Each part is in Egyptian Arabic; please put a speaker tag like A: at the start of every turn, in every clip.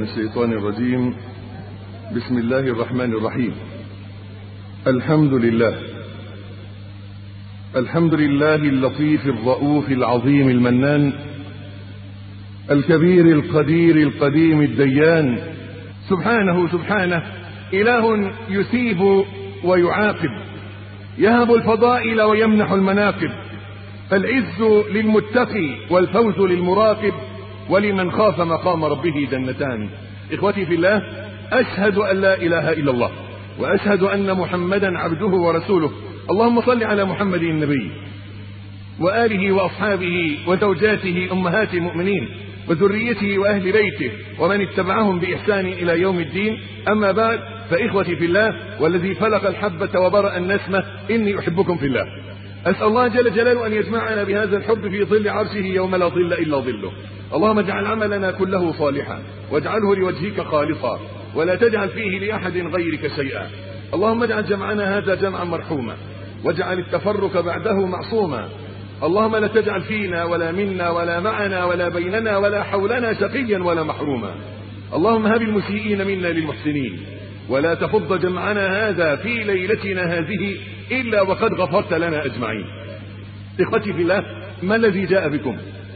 A: الشيطان الرجيم بسم الله الرحمن الرحيم الحمد لله الحمد لله اللطيف الرؤوف العظيم المنان الكبير القدير القديم الديان سبحانه سبحانه إله يثيب ويعاقب يهب الفضائل ويمنح المناقب العز للمتقي والفوز للمراقب ولمن خاف مقام ربه جنتان إخوتي في الله أشهد أن لا إله إلا الله وأشهد أن محمدا عبده ورسوله اللهم صل على محمد النبي وآله وأصحابه وزوجاته أمهات المؤمنين وذريته وأهل بيته ومن اتبعهم بإحسان إلى يوم الدين أما بعد فإخوتي في الله والذي فلق الحبة وبرأ النسمة إني أحبكم في الله أسأل الله جل جلاله أن يجمعنا بهذا الحب في ظل عرشه يوم لا ظل إلا ظله اللهم اجعل عملنا كله صالحا واجعله لوجهك خالصا ولا تجعل فيه لأحد غيرك شيئا اللهم اجعل جمعنا هذا جمعا مرحوما واجعل التفرق بعده معصوما اللهم لا تجعل فينا ولا منا ولا معنا ولا بيننا ولا حولنا شقيا ولا محروما اللهم هب المسيئين منا للمحسنين ولا تفض جمعنا هذا في ليلتنا هذه إلا وقد غفرت لنا أجمعين إخوتي في الله ما الذي جاء بكم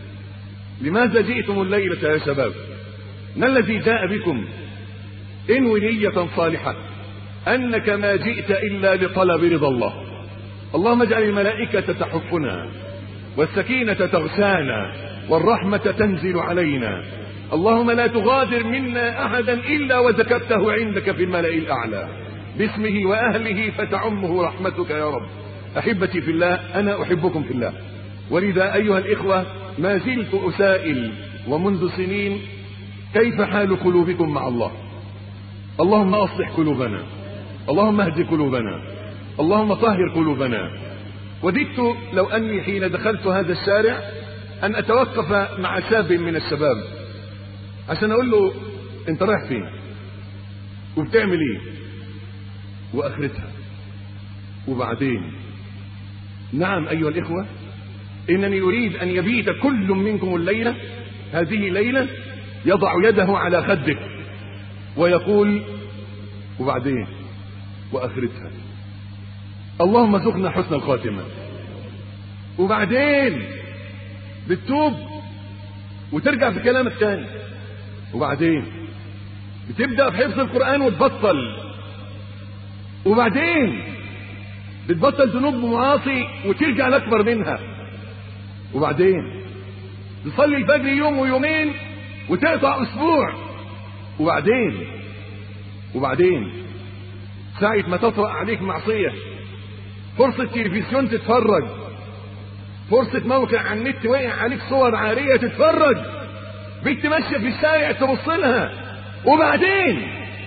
A: لماذا جئتم الليلة يا شباب ما الذي جاء بكم انوي نية صالحة أنك ما جئت إلا لطلب رضا الله اللهم اجعل الملائكة تحفنا والسكينة تغشانا والرحمة تنزل علينا اللهم لا تغادر منا أحدا إلا وذكرته عندك في الملأ الأعلى باسمه وأهله فتعمه رحمتك يا رب أحبتي في الله أنا أحبكم في الله ولذا أيها الإخوة ما زلت أسائل ومنذ سنين كيف حال قلوبكم مع الله اللهم أصلح قلوبنا اللهم اهد قلوبنا اللهم طهر قلوبنا وددت لو أني حين دخلت هذا الشارع أن أتوقف مع شاب من الشباب عشان أقول له أنت رايح فين وبتعمل إيه وآخرتها وبعدين نعم أيها الإخوة إنني أريد أن يبيت كل منكم الليلة هذه ليلة يضع يده على خده ويقول وبعدين وآخرتها اللهم ارزقنا حسن الخاتمة وبعدين بتتوب وترجع في كلامك تاني وبعدين بتبدأ في حفظ القرآن وتبطل وبعدين بتبطل ذنوب ومعاصي وترجع لأكبر منها وبعدين تصلي الفجر يوم ويومين وتقطع أسبوع وبعدين وبعدين ساعة ما تطرأ عليك معصية فرصة تلفزيون تتفرج فرصة موقع على النت وقع عليك صور عارية تتفرج بنت ماشية في الشارع تبص لها وبعدين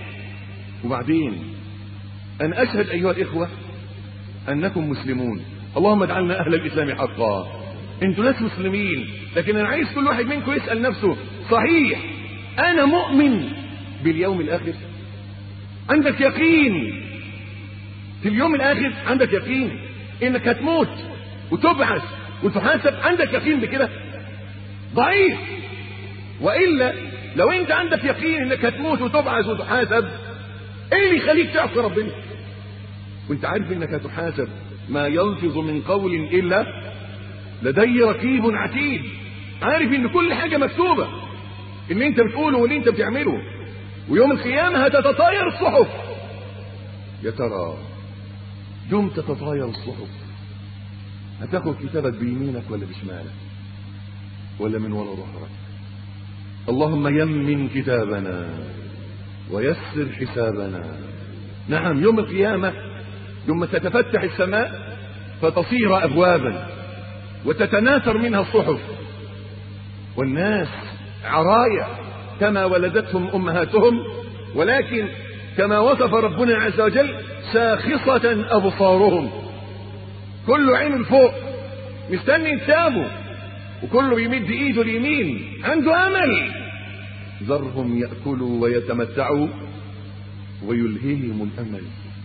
A: وبعدين أنا أشهد أيها الإخوة أنكم مسلمون اللهم اجعلنا أهل الإسلام حقا انتوا ناس مسلمين لكن أنا عايز كل واحد منكم يسأل نفسه صحيح أنا مؤمن باليوم الآخر عندك يقين في اليوم الآخر عندك يقين إنك هتموت وتبعث وتحاسب عندك يقين بكده ضعيف وإلا لو أنت عندك يقين إنك هتموت وتبعث وتحاسب إيه اللي يخليك تعصي ربنا وأنت عارف إنك هتحاسب ما يلفظ من قول إلا لدي رقيب عتيد عارف إن كل حاجة مكتوبة اللي أنت بتقوله واللي أنت بتعمله ويوم القيامة هتتطاير الصحف يا ترى يوم تتطاير الصحف هتاخد كتابك بيمينك ولا بشمالك ولا من وراء ظهرك اللهم يمن كتابنا ويسر حسابنا نعم يوم القيامة يوم تتفتح السماء فتصير أبوابا وتتناثر منها الصحف والناس عرايا كما ولدتهم أمهاتهم ولكن كما وصف ربنا عز وجل شاخصة أبصارهم كل عين فوق مستني يتابوا وكله بيمد ايده اليمين عنده امل ذرهم ياكلوا ويتمتعوا ويلهيهم الامل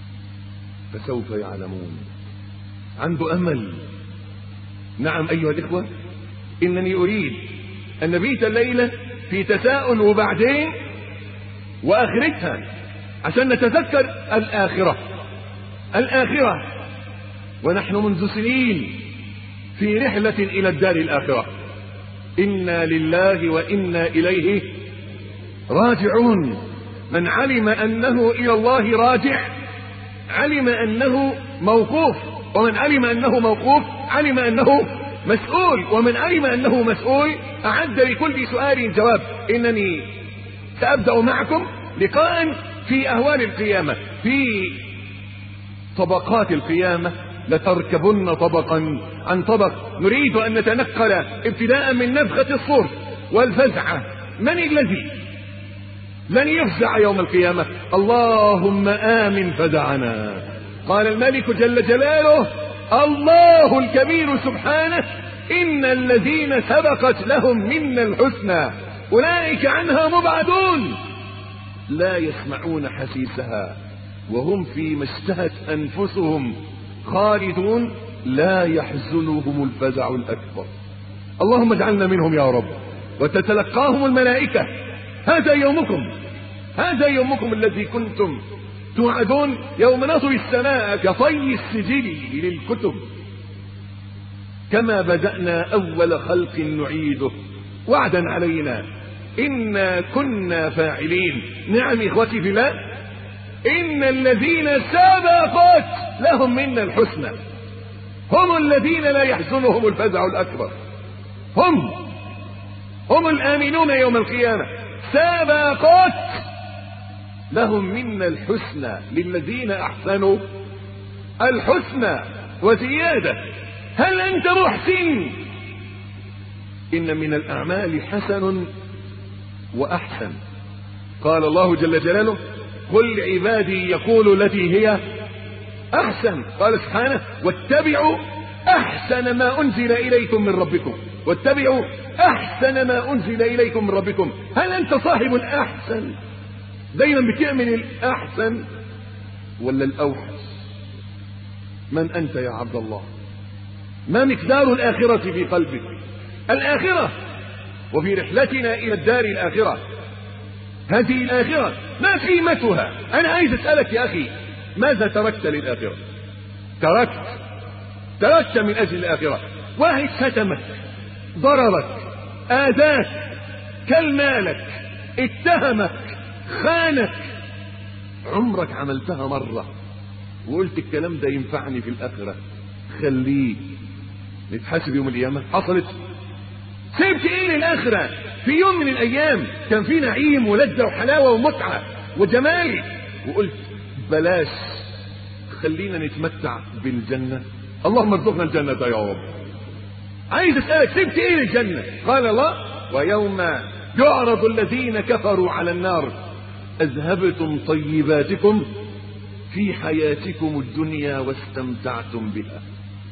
A: فسوف يعلمون عنده امل نعم ايها الاخوه انني اريد ان نبيت الليله في تساؤل وبعدين واخرتها عشان نتذكر الاخره الاخره ونحن منذ سنين في رحله الى الدار الاخره انا لله وانا اليه راجعون من علم انه الى الله راجع علم انه موقوف ومن علم انه موقوف علم انه مسؤول ومن علم انه مسؤول اعد لكل سؤال جواب انني سابدا معكم لقاء في اهوال القيامه في طبقات القيامه لتركبن طبقا عن طبق نريد ان نتنقل ابتداء من نفخه الصور والفزعه من الذي لن يفزع يوم القيامه اللهم امن فزعنا قال الملك جل جلاله الله الكبير سبحانه إن الذين سبقت لهم منا الحسنى أولئك عنها مبعدون لا يسمعون حسيسها وهم فيما اشتهت أنفسهم خالدون لا يحزنهم الفزع الأكبر اللهم اجعلنا منهم يا رب وتتلقاهم الملائكة هذا يومكم هذا يومكم الذي كنتم توعدون يوم نطوي السماء كطي السجل للكتب كما بدأنا أول خلق نعيده وعدا علينا إنا كنا فاعلين نعم إخوتي في الله إن الذين سبقت لهم منا الحسنى هم الذين لا يحزنهم الفزع الأكبر هم هم الآمنون يوم القيامة سبقت لهم منا الحسنى للذين احسنوا الحسنى وزياده هل انت محسن ان من الاعمال حسن واحسن قال الله جل جلاله قل لعبادي يقول التي هي احسن قال سبحانه واتبعوا احسن ما انزل اليكم من ربكم واتبعوا احسن ما انزل اليكم من ربكم هل انت صاحب الاحسن دايما بتعمل الاحسن ولا الاوحش من انت يا عبد الله ما مقدار الاخره في قلبك الاخره وفي رحلتنا الى الدار الاخره هذه الاخره ما قيمتها انا عايز اسالك يا اخي ماذا تركت للاخره تركت تركت من اجل الاخره واحد شتمك ضررك اذاك كل مالك اتهمك خانك عمرك عملتها مرة وقلت الكلام ده ينفعني في الآخرة خليه نتحاسب يوم القيامة حصلت سبت ايه للآخرة في يوم من الأيام كان في نعيم ولذة وحلاوة ومتعة وجمال وقلت بلاش خلينا نتمتع بالجنة اللهم ارزقنا الجنة يا رب عايز اسألك سبت ايه للجنة قال الله ويوم يعرض الذين كفروا على النار أذهبتم طيباتكم في حياتكم الدنيا واستمتعتم بها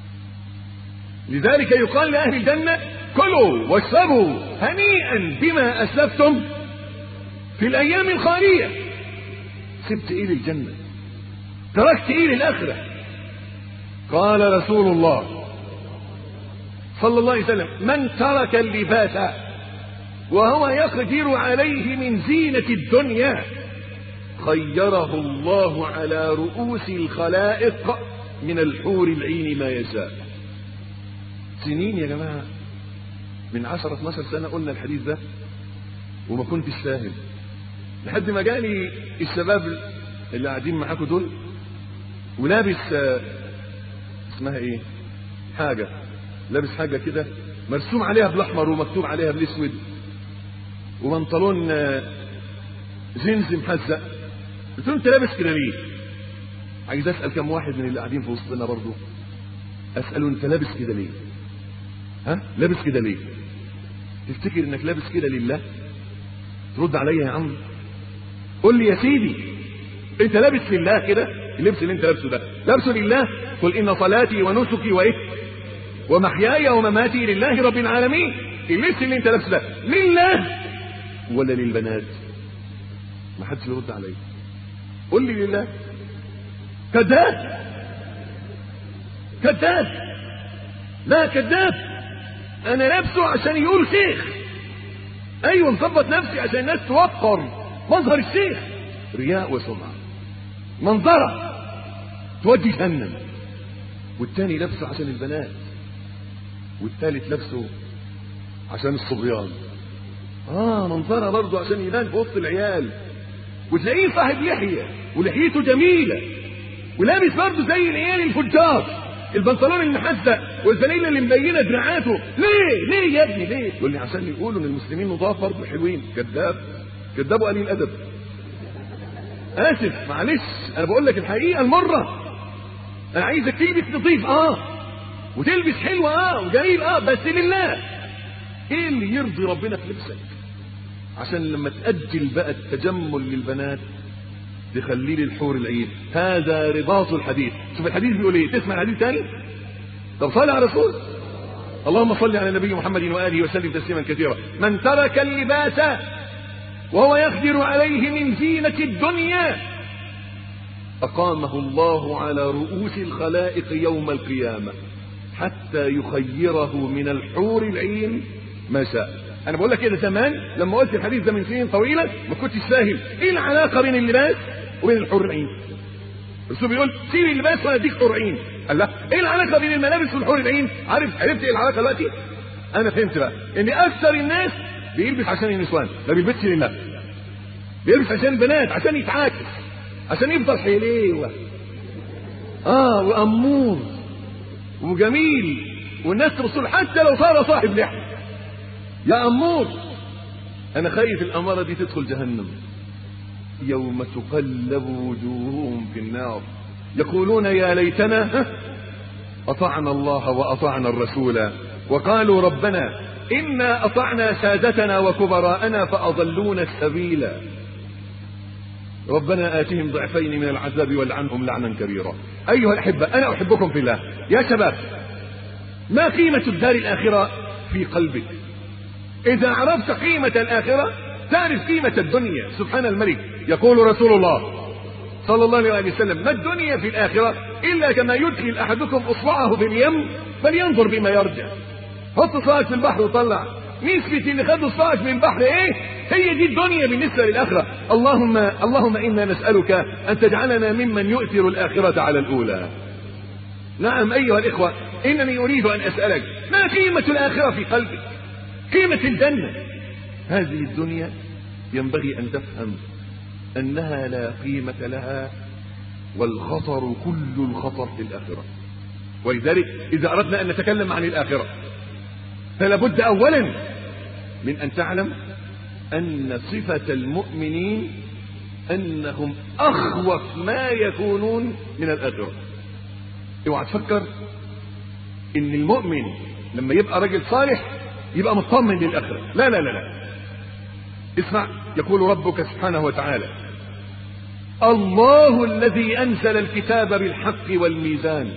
A: لذلك يقال لأهل الجنة كلوا واشربوا هنيئا بما أسلفتم في الأيام الخالية سبت إيه للجنة تركت إيه للآخرة قال رسول الله صلى الله عليه وسلم من ترك اللباس وهو يقدر عليه من زينة الدنيا خيره الله على رؤوس الخلائق من الحور العين ما يشاء سنين يا جماعة من 10 12 سنة قلنا الحديث ده وما كنتش فاهم لحد ما جالي الشباب اللي قاعدين معاكم دول ولابس اسمها ايه حاجة لابس حاجة كده مرسوم عليها بالاحمر ومكتوب عليها بالاسود وبنطلون جينز محزق قلت له انت لابس كده ليه؟ عايز اسال كم واحد من اللي قاعدين في وسطنا برضه اساله انت لابس كده ليه؟ ها؟ لابس كده ليه؟ تفتكر انك لابس كده لله؟ ترد عليا يا عم قول لي يا سيدي انت لابس لله كده؟ اللبس اللي انت لابسه ده لابسه لله قل ان صلاتي ونسكي وايه؟ ومحياي ومماتي لله رب العالمين اللبس اللي انت لابسه ده لله ولا للبنات ما حدش يرد عليا قول لي لله كذاب كذاب لا كذاب انا لابسه عشان يقول شيخ ايوه مظبط نفسي عشان الناس توقر مظهر الشيخ رياء وسمعة منظرة تودي جهنم والتاني لابسه عشان البنات والتالت لابسه عشان الصبيان اه منظرة برضه عشان يبان في وسط العيال وتلاقيه صاحب لحية ولحيته جميلة ولابس برضه زي العيال الفجار البنطلون المحزق والفانيلا اللي مبينه دراعاته ليه ليه يا ابني ليه يقول لي عشان يقولوا ان المسلمين نضاف برضه حلوين كذاب كذاب وقليل ادب اسف معلش انا بقول لك الحقيقه المره انا عايزك تلبس نظيف اه وتلبس حلو اه وجميل اه بس لله ايه اللي يرضي ربنا في لبسك عشان لما تأجل بقى التجمل للبنات تخليه للحور العين هذا رباط الحديث شوف الحديث بيقول ايه تسمع الحديث تاني طب صلي على الرسول اللهم صل على النبي محمد واله وسلم تسليما كثيرا من ترك اللباس وهو يقدر عليه من زينة الدنيا أقامه الله على رؤوس الخلائق يوم القيامة حتى يخيره من الحور العين ما شاء انا بقول لك كده زمان لما قلت الحديث ده من سنين طويله ما كنتش فاهم ايه العلاقه بين اللباس وبين الحور العين الرسول بيقول سيب اللباس وانا اديك حور عين قال لا ايه العلاقه بين الملابس والحور العين عارف عرفت ايه العلاقه دلوقتي انا فهمت بقى ان اكثر الناس بيلبس عشان النسوان ما بيلبسش لله بيلبس عشان البنات عشان يتعاكس عشان يفضل حليوه اه وامور وجميل والناس تبص حتى لو صار صاحب لحيه يا أمور أنا خايف الأمارة دي تدخل جهنم يوم تقلب وجوههم في النار يقولون يا ليتنا أطعنا الله وأطعنا الرسول وقالوا ربنا إنا أطعنا سادتنا وكبراءنا فأضلونا السبيل ربنا آتهم ضعفين من العذاب والعنهم لعنا كبيرا أيها الأحبة أنا أحبكم في الله يا شباب ما قيمة الدار الآخرة في قلبك إذا عرفت قيمة الآخرة تعرف قيمة الدنيا سبحان الملك يقول رسول الله صلى الله عليه وسلم ما الدنيا في الآخرة إلا كما يدخل أحدكم إصبعه في اليم فلينظر بما يرجع حط صبعك في البحر وطلع نسبة اللي خدوا صبعك من البحر إيه هي دي الدنيا بالنسبة للآخرة اللهم اللهم إنا نسألك أن تجعلنا ممن يؤثر الآخرة على الأولى نعم أيها الإخوة إنني أريد أن أسألك ما قيمة الآخرة في قلبك قيمة الجنة هذه الدنيا ينبغي أن تفهم أنها لا قيمة لها والخطر كل الخطر في الآخرة ولذلك إذا أردنا أن نتكلم عن الآخرة فلا بد أولا من أن تعلم أن صفة المؤمنين أنهم أخوف ما يكونون من الآخرة اوعى تفكر ان المؤمن لما يبقى راجل صالح يبقى مطمن للآخرة لا لا لا لا اسمع يقول ربك سبحانه وتعالى الله الذي أنزل الكتاب بالحق والميزان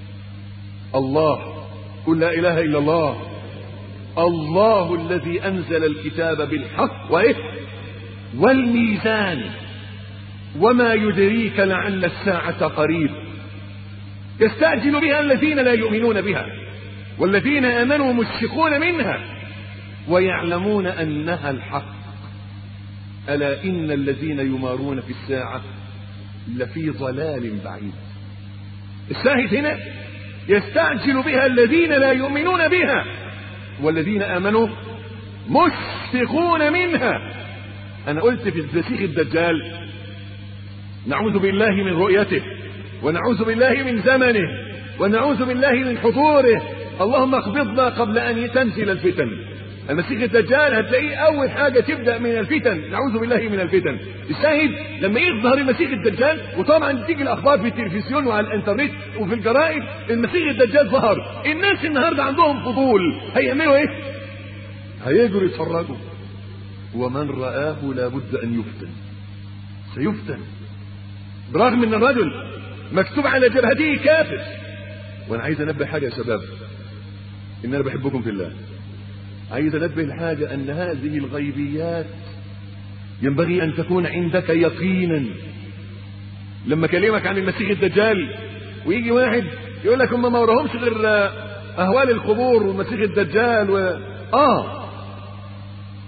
A: الله قل لا إله إلا الله الله الذي أنزل الكتاب بالحق وإيه والميزان وما يدريك لعل الساعة قريب يستعجل بها الذين لا يؤمنون بها والذين آمنوا مشفقون منها ويعلمون أنها الحق ألا إن الذين يمارون في الساعة لفي ضلال بعيد الشاهد هنا يستعجل بها الذين لا يؤمنون بها والذين آمنوا مشفقون منها أنا قلت في المسيح الدجال نعوذ بالله من رؤيته ونعوذ بالله من زمنه ونعوذ بالله من حضوره اللهم اقبضنا قبل ان تنزل الفتن المسيح الدجال هتلاقيه اول حاجه تبدا من الفتن نعوذ بالله من الفتن الشاهد لما يظهر المسيح الدجال وطبعا تيجي الاخبار في التلفزيون وعلى الانترنت وفي الجرائد المسيح الدجال ظهر الناس النهارده عندهم فضول هيعملوا ايه هيجروا يتفرجوا ومن رآه لابد ان يفتن سيفتن برغم ان الرجل مكتوب على جبهته كافر وانا عايز انبه حاجه يا شباب ان انا بحبكم في الله عايز انبه لحاجه ان هذه الغيبيات ينبغي ان تكون عندك يقينا لما كلمك عن المسيح الدجال ويجي واحد يقول لك هم ما وراهمش غير اهوال القبور والمسيح الدجال و... اه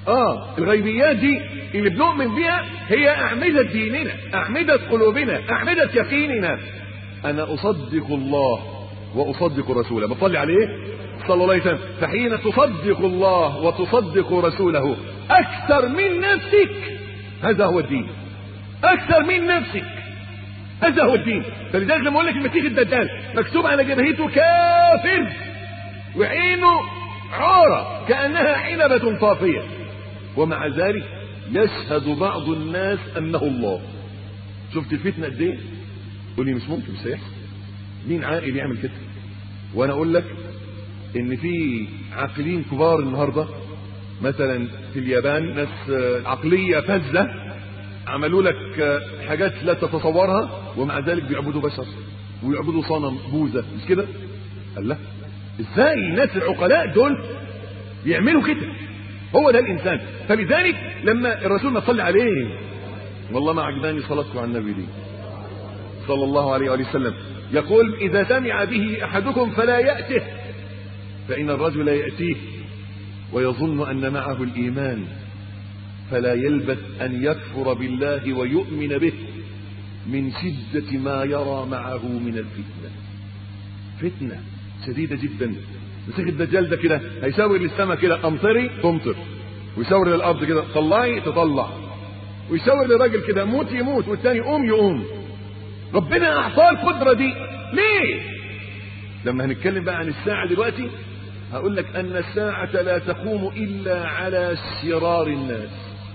A: اه الغيبيات دي اللي بنؤمن بها هي اعمدة ديننا اعمدة قلوبنا اعمدة يقيننا انا اصدق الله واصدق رسوله بصلي عليه صلى الله عليه وسلم فحين تصدق الله وتصدق رسوله اكثر من نفسك هذا هو الدين اكثر من نفسك هذا هو الدين فلذلك لما اقول لك المسيح الدجال مكتوب على جبهته كافر وعينه عورة كأنها عنبة طافية ومع ذلك يشهد بعض الناس أنه الله شفت الفتنة قد ايه؟ تقول لي مش ممكن مش هيحصل مين عاقل يعمل كده؟ وانا اقول لك ان في عاقلين كبار النهارده مثلا في اليابان ناس عقليه فذه عملوا لك حاجات لا تتصورها ومع ذلك بيعبدوا بشر ويعبدوا صنم بوذا مش كده؟ قال لا ازاي الناس العقلاء دول بيعملوا كده هو ده الانسان فلذلك لما الرسول ما صلى عليه والله ما عجباني صلاتكم على النبي دي صلى الله عليه وآله وسلم يقول إذا سمع به أحدكم فلا يأته فإن الرجل يأتيه ويظن أن معه الإيمان فلا يلبث أن يكفر بالله ويؤمن به من شدة ما يرى معه من الفتنة فتنة شديدة جدا مسيح الدجال ده كده هيشاور للسماء كده امطري تمطر ويشاور للارض كده طلعي تطلع ويشاور للراجل كده موت يموت والتاني قوم يقوم ربنا اعطاه القدره دي ليه لما هنتكلم بقى عن الساعه دلوقتي هقول لك ان الساعه لا تقوم الا على شرار الناس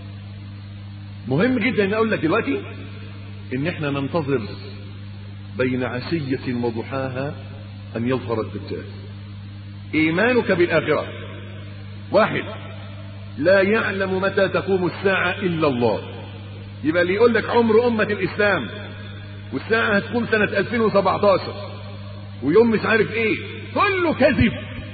A: مهم جدا ان اقول لك دلوقتي ان احنا ننتظر بين عشيه وضحاها ان يظهر الدجال ايمانك بالاخره واحد لا يعلم متى تقوم الساعه الا الله يبقى اللي يقول لك عمر امه الاسلام والساعه هتقوم سنه 2017 ويوم مش عارف ايه كله كذب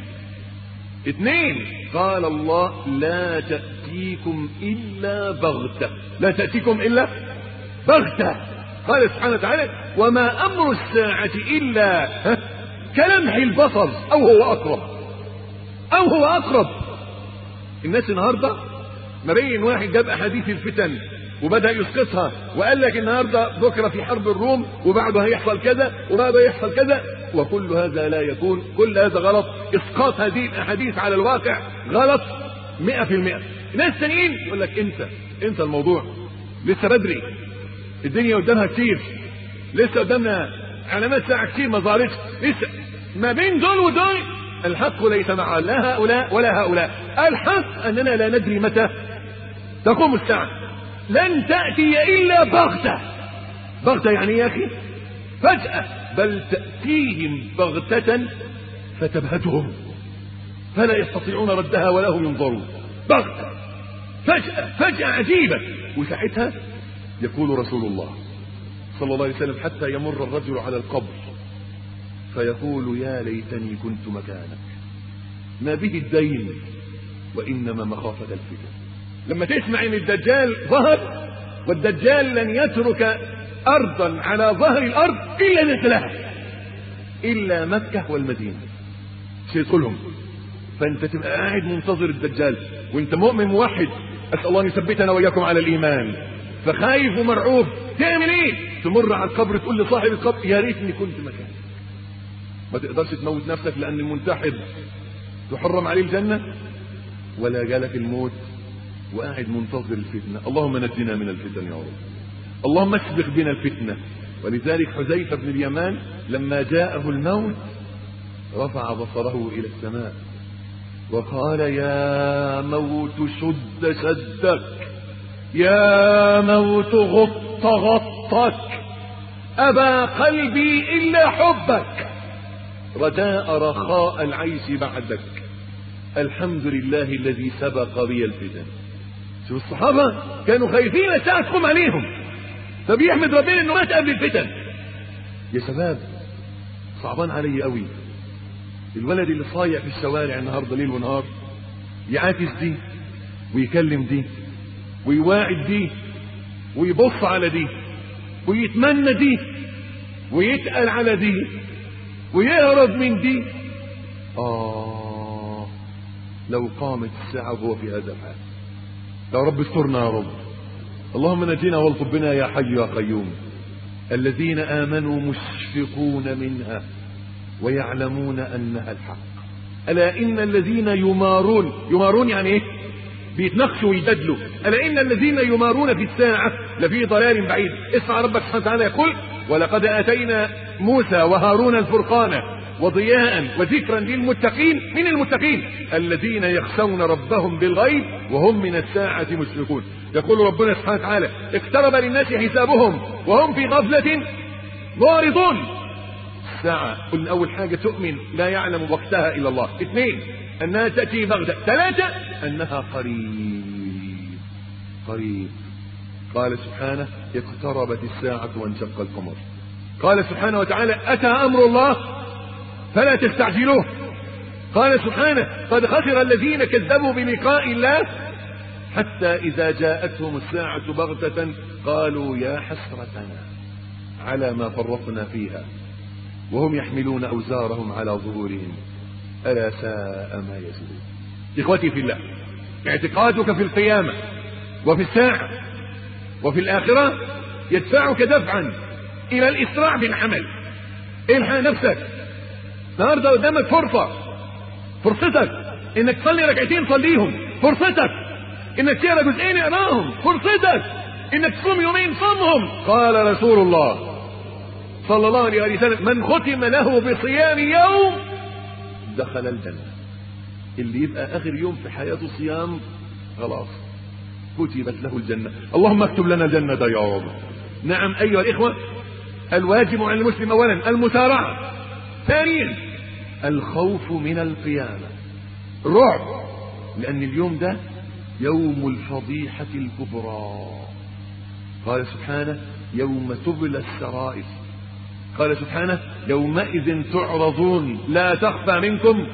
A: اثنين قال الله لا تأتيكم إلا بغتة لا تأتيكم إلا بغتة قال سبحانه وتعالى وما أمر الساعة إلا كلمح البصر أو هو أقرب أو هو أقرب الناس النهاردة مبين واحد جاب أحاديث الفتن وبدأ يسقطها وقال لك النهاردة بكرة في حرب الروم وبعده هيحصل كذا وبعده يحصل كذا وكل هذا لا يكون كل هذا غلط اسقاط هذه الاحاديث على الواقع غلط مئة في المئة ناس تانيين يقول لك انسى انسى الموضوع لسه بدري الدنيا قدامها كتير لسه قدامنا علامات ساعة كتير ما ظهرتش لسه ما بين دول ودول الحق ليس مع لا هؤلاء ولا هؤلاء الحق اننا لا ندري متى تقوم الساعة لن تأتي الا بغتة بغتة يعني يا اخي فجأة بل تأتيهم بغتة فتبهتهم فلا يستطيعون ردها ولا هم ينظرون بغتة فجأة فجأة عجيبة وساعتها يقول رسول الله صلى الله عليه وسلم حتى يمر الرجل على القبر فيقول يا ليتني كنت مكانك ما به الدين وإنما مخافة الفتن لما تسمع ان الدجال ظهر والدجال لن يترك ارضا على ظهر الارض الا نزلها الا مكه والمدينه سيدخلهم فانت تبقى قاعد منتظر الدجال وانت مؤمن موحد اسال الله ان يثبتنا واياكم على الايمان فخايف ومرعوب تعمل ايه تمر على القبر تقول لصاحب القبر يا ريتني كنت مكانك ما تقدرش تموت نفسك لان المنتحب تحرم عليه الجنه ولا جالك الموت وقاعد منتظر الفتنه اللهم نجنا من الفتن يا رب اللهم اسبق بنا الفتنة ولذلك حذيفة بن اليمان لما جاءه الموت رفع بصره إلى السماء وقال يا موت شد شدك يا موت غط غطك أبى قلبي إلا حبك رجاء رخاء العيش بعدك الحمد لله الذي سبق بي الفتن شوف الصحابة كانوا خايفين الساعة تقوم عليهم فبيحمد ربنا انه مات قبل الفتن يا شباب صعبان علي قوي الولد اللي صايع في الشوارع النهارده ليل ونهار يعاكس دي ويكلم دي ويواعد دي ويبص على دي ويتمنى دي ويتقل على دي ويهرب من دي آه لو قامت الساعة وهو في هذا الحال يا رب استرنا يا رب اللهم نجينا والطب بنا يا حي يا قيوم الذين آمنوا مشفقون منها ويعلمون أنها الحق ألا إن الذين يمارون يمارون يعني إيه بيتناقشوا ويجادلوا ألا إن الذين يمارون في الساعة لفي ضلال بعيد اسمع ربك سبحانه وتعالى يقول ولقد آتينا موسى وهارون الفرقان وضياء وذكرا للمتقين من المتقين الذين يخشون ربهم بالغيب وهم من الساعة مشركون يقول ربنا سبحانه وتعالى اقترب للناس حسابهم وهم في غفلة معرضون الساعة قلنا أول حاجة تؤمن لا يعلم وقتها إلا الله اثنين أنها تأتي بغدة ثلاثة أنها قريب قريب قال سبحانه اقتربت الساعة وانشق القمر قال سبحانه وتعالى أتى أمر الله فلا تستعجلوه قال سبحانه قد خسر الذين كذبوا بلقاء الله حتى إذا جاءتهم الساعة بغتة قالوا يا حسرتنا على ما فرطنا فيها وهم يحملون أوزارهم على ظهورهم ألا ساء ما يزرون إخوتي في الله اعتقادك في القيامة وفي الساعة وفي الآخرة يدفعك دفعا إلى الإسراع بالعمل الحق نفسك النهارده قدامك فرصة فرصتك انك تصلي ركعتين صليهم فرصتك انك تقرا جزئين اقراهم فرصتك انك تصوم يومين صومهم قال رسول الله صلى الله عليه وسلم من ختم له بصيام يوم دخل الجنة اللي يبقى اخر يوم في حياته صيام خلاص كتبت له الجنة اللهم اكتب لنا الجنة يا رب نعم ايها الاخوة الواجب على المسلم اولا المسارعة ثانيا الخوف من القيامة رعب لأن اليوم ده يوم الفضيحة الكبرى قال سبحانه يوم تبلى السرائر قال سبحانه يومئذ تعرضون لا تخفى منكم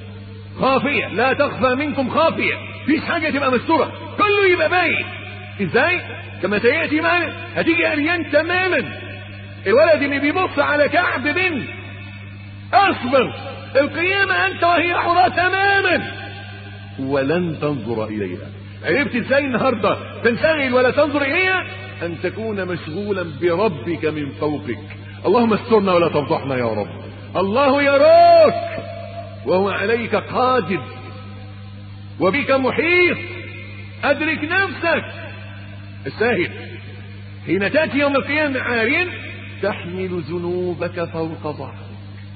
A: خافية لا تخفى منكم خافية فيش حاجة تبقى مستورة كله يبقى باين ازاي كما سيأتي معنا هتيجي أريان تماما الولد اللي بيبص على كعب بنت اصبر القيامة انت وهي عراة تماما ولن تنظر اليها عرفت ازاي النهاردة تنشغل ولا تنظر اليها ان تكون مشغولا بربك من فوقك اللهم استرنا ولا تفضحنا يا رب الله يراك وهو عليك قادر وبك محيط ادرك نفسك الساهل حين تاتي يوم القيامه عارين تحمل ذنوبك فوق ظهرك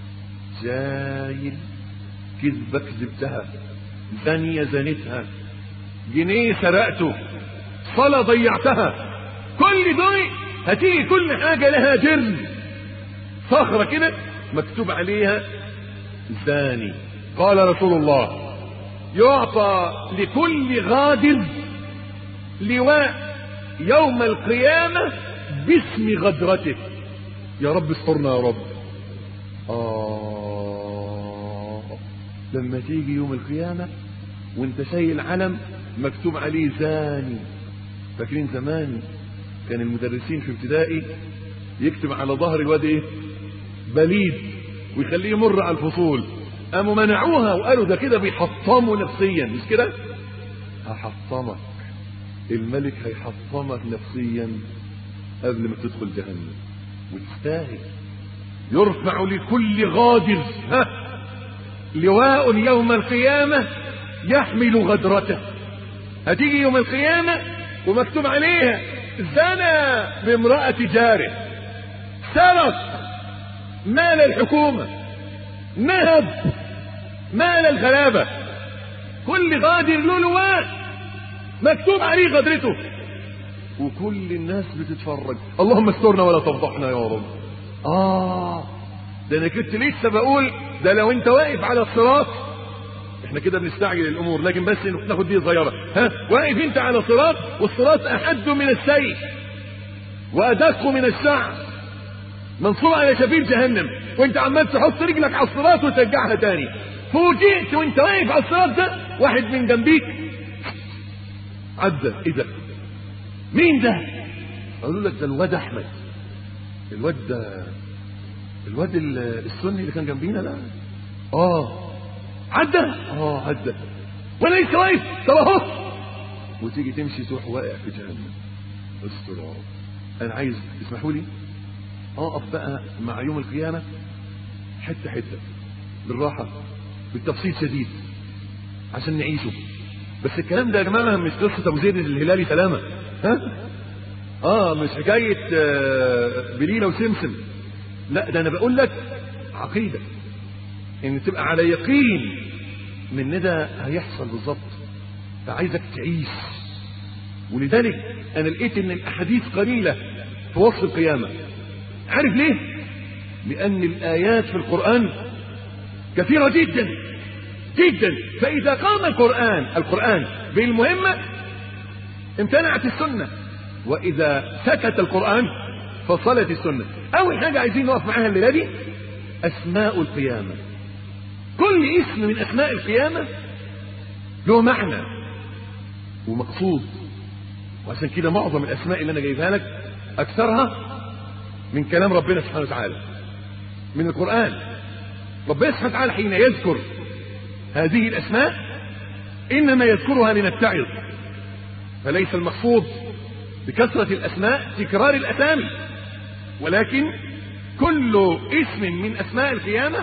A: زايد كذبة كذبتها زانية زنتها جنيه سرقته صلاة ضيعتها كل دول هتيجي كل حاجة لها جرم صخرة كده مكتوب عليها زاني قال رسول الله يعطى لكل غادر لواء يوم القيامة باسم غدرته يا رب استرنا يا رب آه لما تيجي يوم القيامة وانت شايل علم مكتوب عليه زاني فاكرين زمان كان المدرسين في ابتدائي يكتب على ظهر الواد ايه بليد ويخليه يمر على الفصول قاموا منعوها وقالوا ده كده بيحطموا نفسيا مش كده هحطمك الملك هيحطمك نفسيا قبل ما تدخل جهنم وتستاهل يرفع لكل غادر ها لواء يوم القيامة يحمل غدرته هتيجي يوم القيامة ومكتوب عليها زنى بامرأة جاره سرق مال الحكومة نهب مال الغلابة كل غادر له لواء مكتوب عليه غدرته وكل الناس بتتفرج اللهم استرنا ولا تفضحنا يا رب اه ده انا كنت لسه بقول ده لو انت واقف على الصراط احنا كده بنستعجل الامور لكن بس ناخد دي صغيره ها واقف انت على صراط والصراط احد من السيف وادق من الشعر منصوب على شفير جهنم وانت عمال تحط رجلك على الصراط وترجعها تاني فوجئت وانت واقف على الصراط ده واحد من جنبيك عدى ايه ده مين ده قالوا لك ده الواد احمد الواد ده الواد السني اللي كان جنبينا ده اه عدى اه عدى وانا لسه واقف طب اهو وتيجي تمشي تروح واقع في جهنم استر يا رب انا عايز اسمحوا لي اقف بقى مع يوم القيامه حته حته بالراحه بالتفصيل شديد عشان نعيشه بس الكلام ده يا جماعه مش قصه ابو زيد الهلالي سلامه ها اه مش حكايه آه بليله وسمسم لا ده انا بقول لك عقيده ان تبقى على يقين من ان ده هيحصل بالظبط فعايزك تعيش ولذلك انا لقيت ان الاحاديث قليله في وصف القيامه عارف ليه لان الايات في القران كثيره جدا جدا فاذا قام القران القران بالمهمه امتنعت السنه واذا سكت القران فصلت السنه اول حاجه عايزين نقف معاها الليله دي اسماء القيامه كل اسم من اسماء القيامه له معنى ومقصود وعشان كده معظم الاسماء اللي انا جايبها لك اكثرها من كلام ربنا سبحانه وتعالى من القران ربنا سبحانه وتعالى حين يذكر هذه الاسماء انما يذكرها لنتعظ فليس المقصود بكثره الاسماء تكرار الاسامي ولكن كل اسم من اسماء القيامه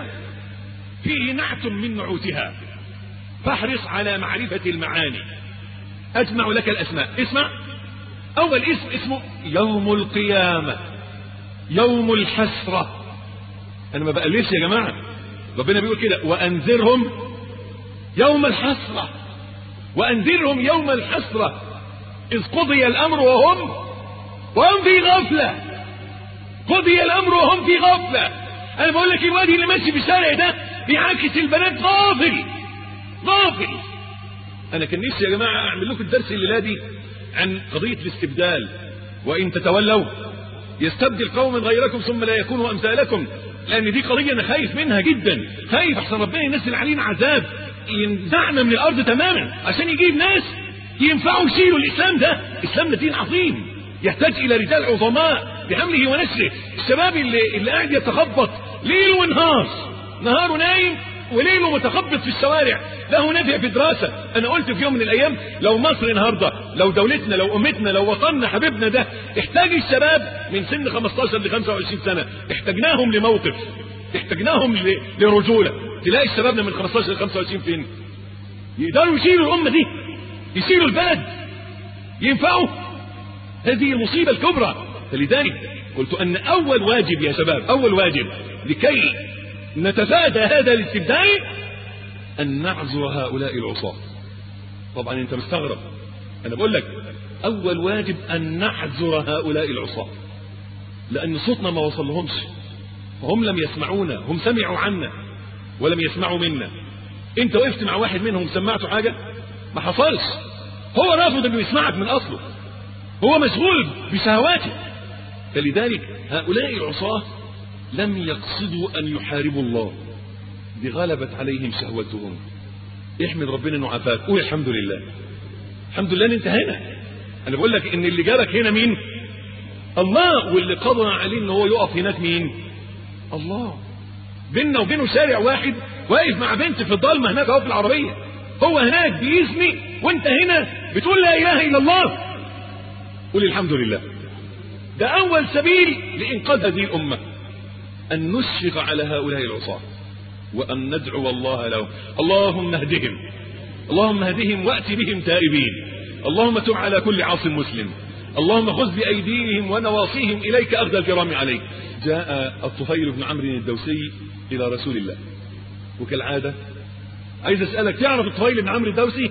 A: فيه نعت من نعوتها فاحرص على معرفه المعاني اجمع لك الاسماء اسمع اول اسم اسمه يوم القيامه يوم الحسره انا ما بقللش يا جماعه ربنا بيقول كده وانذرهم يوم الحسره وانذرهم يوم الحسره اذ قضي الامر وهم وهم في غفله قضي الامر وهم في غفله انا بقول لك الواد اللي ماشي في الشارع ده بيعاكس البنات غافل غافل انا كان نفسي يا جماعه اعمل لكم الدرس الليله دي عن قضيه الاستبدال وان تتولوا يستبدل قوما غيركم ثم لا يكونوا امثالكم لان دي قضيه انا خايف منها جدا خايف احسن ربنا ينزل علينا عذاب ينزعنا من الارض تماما عشان يجيب ناس ينفعوا يشيلوا الاسلام ده اسلامنا دين عظيم يحتاج الى رجال عظماء بحمله ونشره الشباب اللي, اللي قاعد يتخبط ليل ونهار نهاره نايم وليله متخبط في الشوارع له نافع في دراسة انا قلت في يوم من الايام لو مصر النهاردة لو دولتنا لو امتنا لو وطننا حبيبنا ده احتاج الشباب من سن 15 ل 25 سنة احتاجناهم لموقف احتاجناهم ل- لرجولة تلاقي شبابنا من 15 ل 25 فين يقدروا يشيلوا الامة دي يشيلوا البلد ينفعوا هذه المصيبة الكبرى فلذلك قلت ان اول واجب يا شباب اول واجب لكي نتفادى هذا الاستبدال ان نعذر هؤلاء العصاة طبعا انت مستغرب انا بقول لك اول واجب ان نعذر هؤلاء العصاة لان صوتنا ما وصلهمش وهم لم يسمعونا هم سمعوا عنا ولم يسمعوا منا انت وقفت مع واحد منهم سمعته حاجة ما حصلش هو رافض انه يسمعك من اصله هو مشغول بشهواته فلذلك هؤلاء العصاة لم يقصدوا ان يحاربوا الله دي غلبت عليهم شهوتهم احمد ربنا انه عافاك قول الحمد لله الحمد لله ان انت هنا انا بقول لك ان اللي جابك هنا مين الله واللي قضى عليه ان هو يقف هناك مين الله بيننا وبينه شارع واحد واقف مع بنت في الضلمه هناك اهو في العربيه هو هناك بيزني وانت هنا بتقول لا اله الا الله قول الحمد لله ده اول سبيل لانقاذ هذه الامه ان نشفق على هؤلاء العصاه وان ندعو الله لهم اللهم اهدهم اللهم اهدهم وات بهم تائبين اللهم تب على كل عاص مسلم اللهم خذ بايديهم ونواصيهم اليك اخذ الكرام عليك جاء الطفيل بن عمرو الدوسي الى رسول الله وكالعاده عايز اسالك تعرف الطفيل بن عمرو الدوسي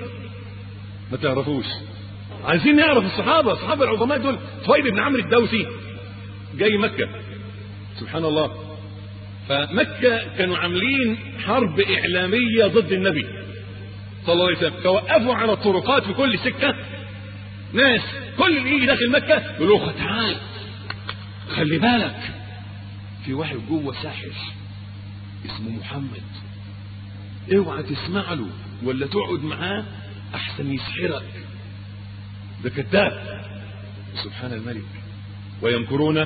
A: ما تعرفوش عايزين نعرف الصحابه الصحابه العظماء دول طفيل بن عمرو الدوسي جاي مكه سبحان الله فمكة كانوا عاملين حرب إعلامية ضد النبي صلى الله عليه وسلم فوقفوا على الطرقات في كل سكة ناس كل اللي يجي داخل مكة يقولوا له تعال خلي بالك في واحد جوه ساحر اسمه محمد اوعى تسمع له ولا تقعد معاه احسن يسحرك ده كذاب سبحان الملك ويمكرون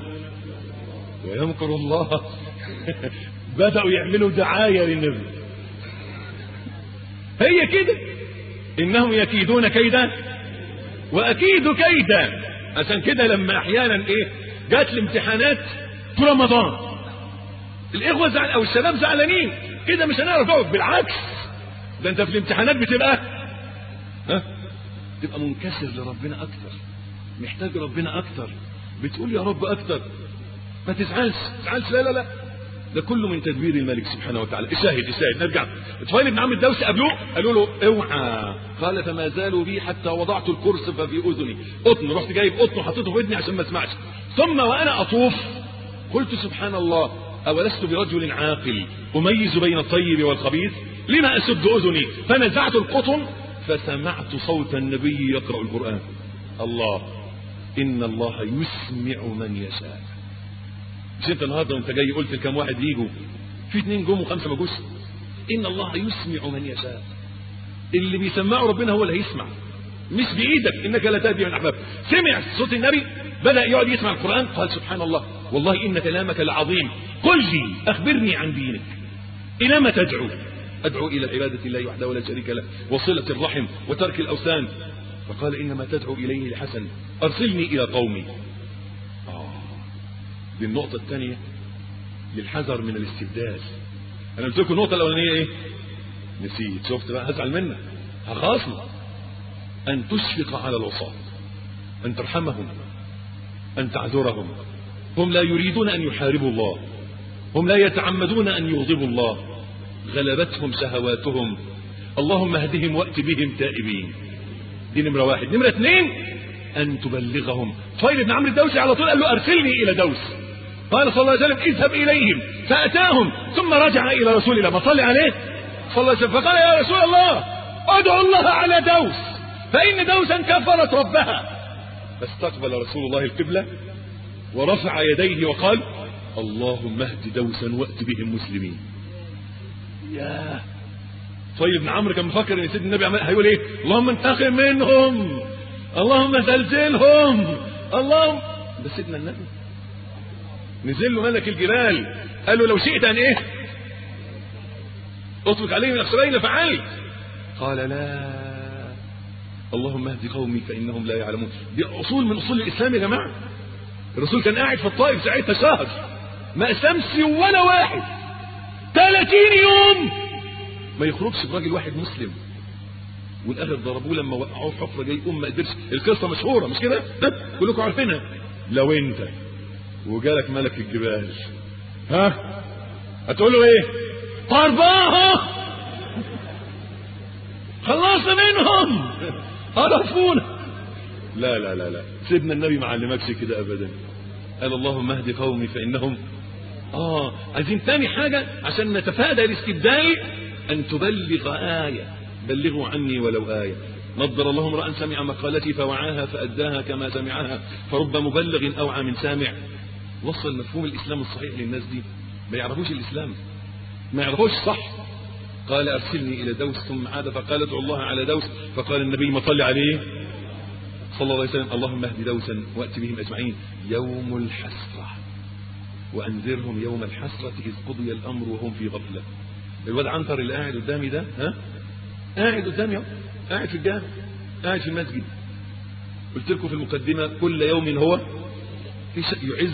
A: ويمكر الله بدأوا يعملوا دعاية للنبي هي كده إنهم يكيدون كيدا واكيد كيدا عشان كده لما احيانا ايه جات الامتحانات في رمضان الاخوه زعل او الشباب زعلانين كده مش هنعرف نقعد بالعكس ده انت في الامتحانات بتبقى ها تبقى منكسر لربنا اكتر محتاج ربنا اكتر بتقول يا رب اكتر ما تزعلش تزعلش لا لا لا ده كله من تدبير الملك سبحانه وتعالى الشاهد الشاهد نرجع طفيل بن عمرو الدوسي قابلوه قالوا له اوعى قال فما زالوا بي حتى وضعت الكرس ففي اذني قطن رحت جايب قطن وحطيته في ودني عشان ما اسمعش ثم وانا اطوف قلت سبحان الله اولست برجل عاقل اميز بين الطيب والخبيث لما اسد اذني فنزعت القطن فسمعت صوت النبي يقرا القران الله ان الله يسمع من يشاء مش انت النهارده وانت جاي قلت لكم واحد يجوا في اثنين جم وخمسه ما جوش ان الله يسمع من يشاء اللي بيسمعه ربنا هو اللي هيسمع مش بايدك انك لا تهدي من احباب سمع صوت النبي بدا يقعد يسمع القران قال سبحان الله والله ان كلامك لعظيم قل لي اخبرني عن دينك الى ما تدعو ادعو الى عباده الله وحده ولا شريك له وصله الرحم وترك الاوثان فقال انما تدعو اليه لحسن ارسلني الى قومي دي النقطة الثانية للحذر من الاستبدال أنا قلت لكم النقطة الأولانية إيه؟ نسيت شفت بقى هزعل منك هخاصمك أن تشفق على العصاة أن ترحمهم أن تعذرهم هم لا يريدون أن يحاربوا الله هم لا يتعمدون أن يغضبوا الله غلبتهم شهواتهم اللهم اهدهم وأت بهم تائبين دي نمرة واحد نمرة اثنين أن تبلغهم طيب بن عمرو الدوسي على طول قال له أرسلني إلى دوس قال صلى الله عليه وسلم اذهب إليهم فأتاهم ثم رجع إلى رسول الله ما صلي عليه صلى الله عليه وسلم فقال يا رسول الله ادعو الله على دوس فإن دوسا كفرت ربها فاستقبل رسول الله القبلة ورفع يديه وقال اللهم اهد دوسا وأت بهم مسلمين يا طيب بن عمرو كان مفكر ان سيدنا النبي هيقول ايه اللهم انتقم منهم اللهم زلزلهم اللهم ده سيدنا النبي نزل له ملك الجبال قال له لو شئت ان ايه اطلق عليهم الاخسرين فعلت قال لا اللهم اهد قومي فانهم لا يعلمون دي اصول من اصول الاسلام يا جماعه الرسول كان قاعد في الطائف ساعتها شهر ما اسلمش ولا واحد 30 يوم ما يخرجش براجل واحد مسلم والاهل ضربوه لما وقعوه في حفره جاي يقوم ما قدرش القصه مشهوره مش كده كلكم عارفينها لو انت وجالك ملك الجبال ها هتقول له ايه طرباها خلص منهم قرفونا لا لا لا لا سيدنا النبي ما علمكش كده ابدا قال اللهم اهد قومي فانهم اه عايزين تاني حاجه عشان نتفادى الاستبدال ان تبلغ ايه بلغوا عني ولو ايه نضر الله امرا سمع مقالتي فوعاها فاداها كما سمعها فرب مبلغ اوعى من سامع وصل مفهوم الاسلام الصحيح للناس دي ما يعرفوش الاسلام ما يعرفوش صح قال ارسلني الى دوس ثم عاد فقال ادعو الله على دوس فقال النبي ما صلي عليه صلى الله عليه وسلم اللهم اهد دوسا وات بهم اجمعين يوم الحسره وانذرهم يوم الحسره اذ قضي الامر وهم في غفله الواد عنتر اللي قاعد قدامي ده ها قاعد قدامي اهو قاعد في الجامع قاعد في المسجد قلت لكم في المقدمه كل يوم هو في شيء يعز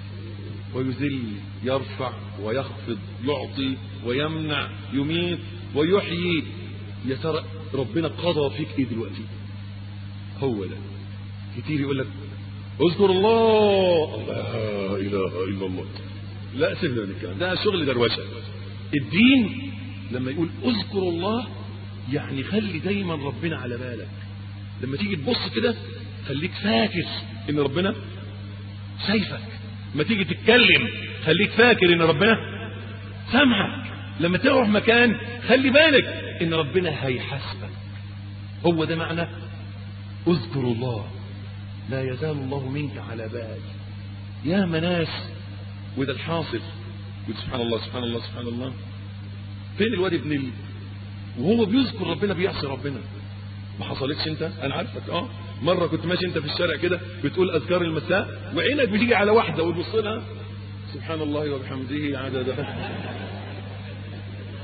A: ويذل يرفع ويخفض يعطي ويمنع يميت ويحيي يا ترى ربنا قضى فيك ايه دلوقتي هو ده كتير يقول لك اذكر الله لا اله الا الله لا سيبنا من الكلام ده شغل دروشه الدين لما يقول اذكر الله يعني خلي دايما ربنا على بالك لما تيجي تبص كده خليك فاكر ان ربنا شايفك لما تيجي تتكلم خليك فاكر ان ربنا سامعك لما تروح مكان خلي بالك ان ربنا هيحاسبك هو ده معنى اذكر الله لا يزال الله منك على بال يا مناس وده الحاصل سبحان الله سبحان الله سبحان الله فين الواد ابن ال... وهو بيذكر ربنا بيعصي ربنا ما حصلتش انت انا عارفك اه مره كنت ماشي انت في الشارع كده بتقول اذكار المساء وعينك بتيجي على واحده وتبص لها سبحان الله وبحمده عدد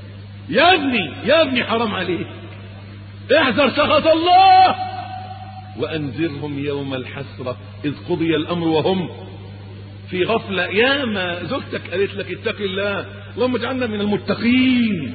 A: يا ابني يا ابني حرام عليك احذر سخط الله وأنذرهم يوم الحسرة إذ قضي الأمر وهم في غفلة يا ما زوجتك قالت لك اتق الله اللهم اجعلنا من المتقين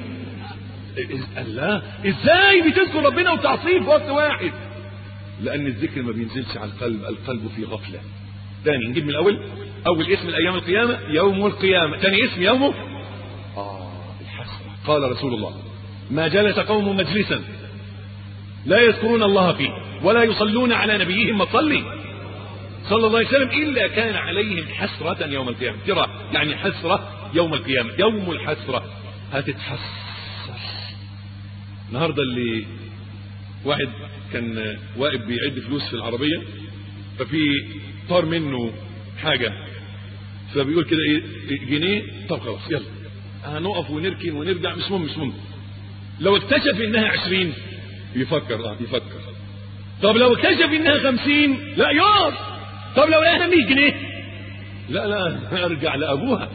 A: الله ازاي بتذكر ربنا وتعصيه في وقت واحد لان الذكر ما بينزلش على القلب القلب في غفلة تاني نجيب من الاول اول اسم الايام القيامة يوم القيامة تاني اسم يومه اه الحسرة قال رسول الله ما جلس قوم مجلسا لا يذكرون الله فيه ولا يصلون على نبيهم مصلي صلى الله عليه وسلم إلا كان عليهم حسرة يوم القيامة ترى يعني حسرة يوم القيامة يوم الحسرة هتتحسر النهاردة اللي واحد كان واقف بيعد فلوس في العربية ففي طار منه حاجة فبيقول كده ايه جنيه طب خلاص يلا هنقف ونركن ونرجع مش مهم مش مهم لو اكتشف انها عشرين يفكر اه يفكر طب لو اكتشف انها خمسين لا يقف طب لو لقاها 100 جنيه لا لا ارجع لابوها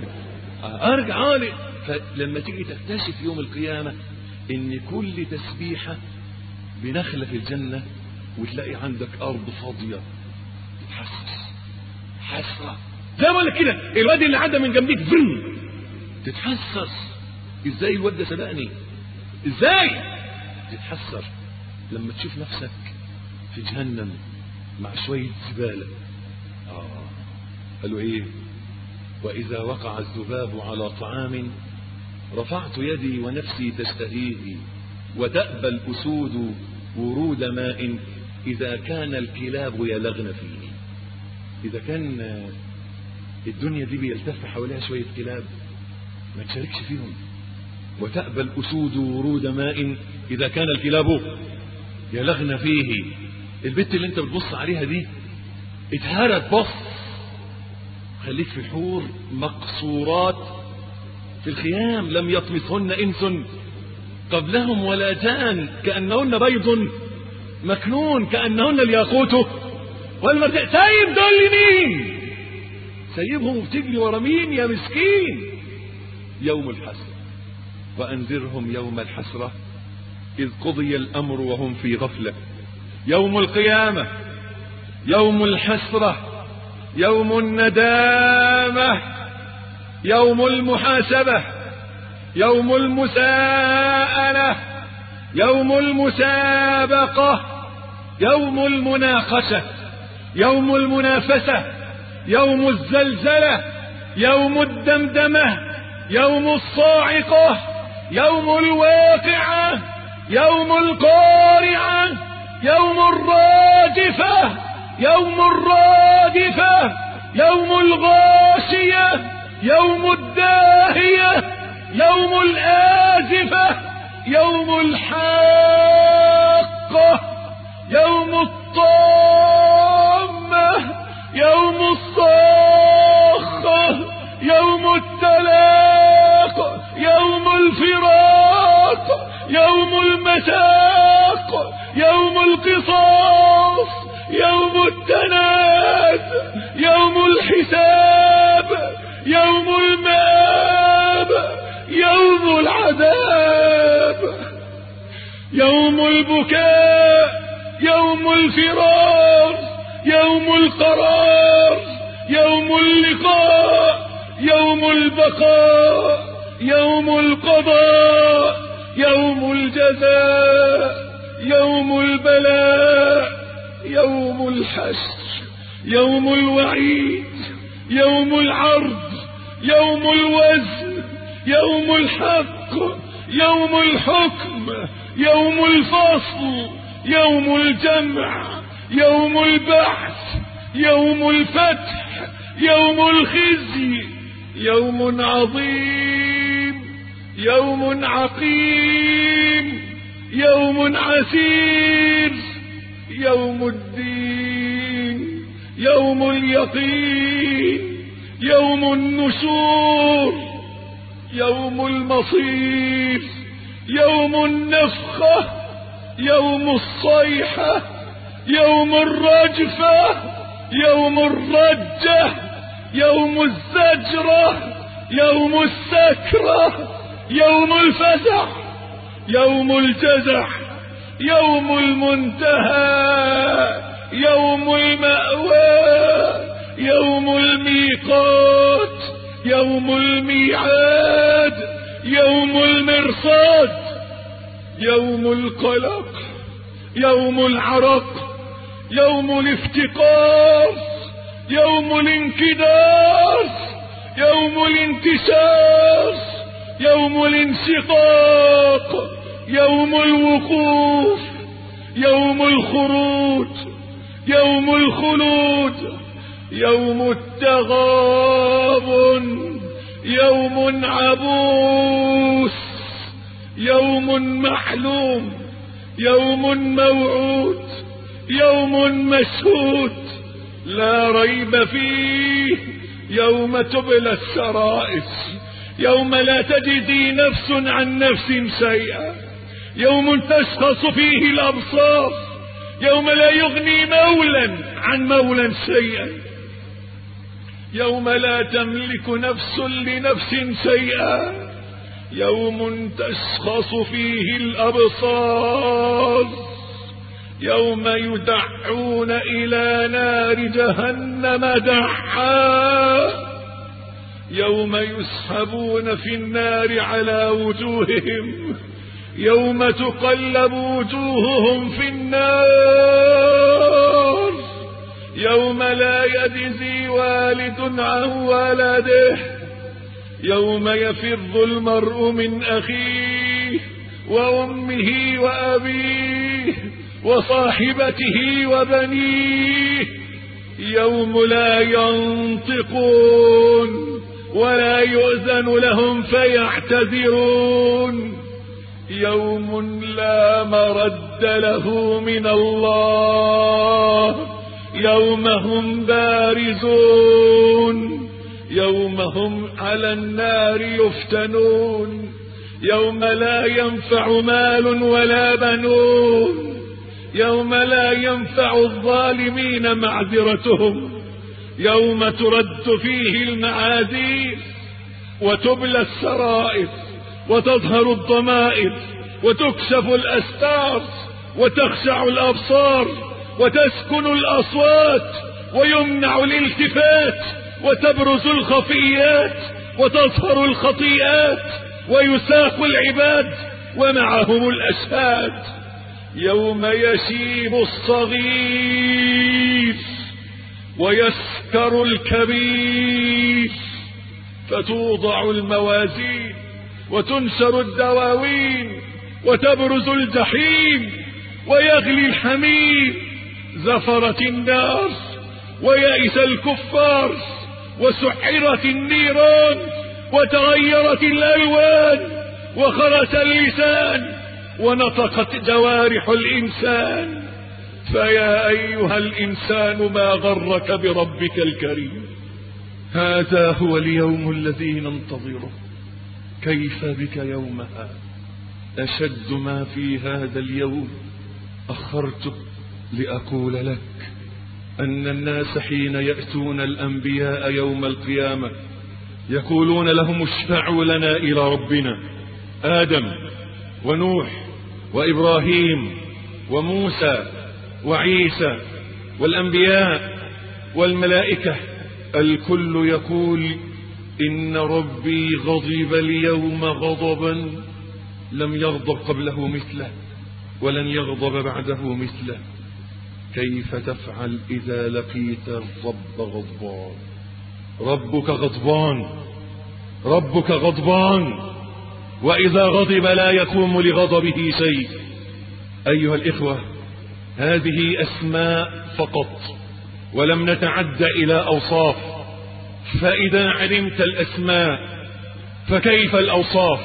A: ارجع لي فلما تيجي تكتشف يوم القيامة ان كل تسبيحة بنخلة في الجنة وتلاقي عندك ارض فاضية تتحسس حسرة زي ما لك كده الواد اللي عدى من جنبيك فرن تتحسس ازاي الواد ده سبقني ازاي تتحسر لما تشوف نفسك في جهنم مع شوية زبالة آه. قالوا ايه واذا وقع الذباب على طعام رفعت يدي ونفسي تشتهيه وتأبى الأسود ورود ماء إذا كان الكلاب يلغن فيه إذا كان الدنيا دي بيلتف حواليها شوية كلاب ما تشاركش فيهم وتأبى الأسود ورود ماء إذا كان الكلاب يلغن فيه البت اللي انت بتبص عليها دي اتهرت بص خليك في حور مقصورات في الخيام لم يطمثهن انس قبلهم ولا جان كانهن بيض مكنون كانهن الياقوت والمرجان سايب دول مين سايبهم وبتجري ورا مين يا مسكين يوم الحسره وانذرهم يوم الحسره اذ قضي الامر وهم في غفله يوم القيامة يوم الحسرة يوم الندامة يوم المحاسبة يوم المساءلة يوم المسابقة يوم المناقشة يوم المنافسة يوم الزلزلة يوم الدمدمة يوم الصاعقة يوم الواقعة يوم القارعة يوم الراجفة يوم الرادفة يوم الغاشية يوم الداهية يوم الآزفة يوم الحاقة يوم الطامة يوم الصاخة يوم التلاق يوم الفراق يوم المساق يوم القصاص يوم التناد يوم الحساب يوم الماب يوم العذاب يوم البكاء يوم الفرار يوم القرار يوم اللقاء يوم البقاء يوم القضاء يوم الجزاء يوم البلاء يوم الحشر يوم الوعيد يوم العرض يوم الوزن يوم الحق يوم الحكم يوم الفصل يوم الجمع يوم البحث يوم الفتح يوم الخزي يوم عظيم يوم عقيم يوم عسير يوم الدين يوم اليقين يوم النشور يوم المصير يوم النفخة يوم الصيحة يوم الرجفة يوم الرجة يوم الزجرة يوم السكرة يوم الفزع يوم الجزع
B: يوم المنتهى يوم المأوى يوم الميقات يوم الميعاد يوم المرصاد يوم القلق يوم العرق يوم الافتقار يوم الانكدار يوم الانتشار يوم الانشقاق يوم الوقوف يوم الخروج يوم الخلود يوم التغابن يوم عبوس يوم محلوم يوم موعود يوم مشهود لا ريب فيه يوم تبلى السرائر يوم لا تجدي نفس عن نفس شيئا يوم تشخص فيه الابصار يوم لا يغني مولا عن مولا شيئا يوم لا تملك نفس لنفس شيئا يوم تشخص فيه الابصار يوم يدعون الى نار جهنم دعا يوم يسحبون في النار على وجوههم يوم تقلب وجوههم في النار يوم لا يجزي والد عن ولده يوم يفر المرء من اخيه وامه وابيه وصاحبته وبنيه يوم لا ينطقون ولا يؤذن لهم فيعتذرون يوم لا مرد له من الله يوم هم بارزون يوم هم على النار يفتنون يوم لا ينفع مال ولا بنون يوم لا ينفع الظالمين معذرتهم يوم ترد فيه المعاذير وتبلى السرائر وتظهر الضمائر وتكشف الأستار وتخشع الأبصار وتسكن الأصوات ويمنع الالتفات وتبرز الخفيات وتظهر الخطيئات ويساق العباد ومعهم الأشهاد يوم يشيب الصغير ويسكر الكبير فتوضع الموازين وتنشر الدواوين وتبرز الجحيم ويغلي الحميم زفرت النار ويئس الكفار وسحرت النيران وتغيرت الالوان وخرس اللسان ونطقت جوارح الانسان فيا ايها الانسان ما غرك بربك الكريم
A: هذا هو اليوم الذي ننتظره كيف بك يومها أشد ما في هذا اليوم أخرت لأقول لك أن الناس حين يأتون الأنبياء يوم القيامة يقولون لهم اشفعوا لنا إلى ربنا آدم ونوح وإبراهيم وموسى وعيسى والأنبياء والملائكة الكل يقول إن ربي غضب اليوم غضبا لم يغضب قبله مثله ولن يغضب بعده مثله كيف تفعل إذا لقيت الرب غضبان ربك غضبان ربك غضبان وإذا غضب لا يقوم لغضبه شيء أيها الإخوة هذه أسماء فقط ولم نتعد إلى أوصاف فإذا علمت الأسماء فكيف الأوصاف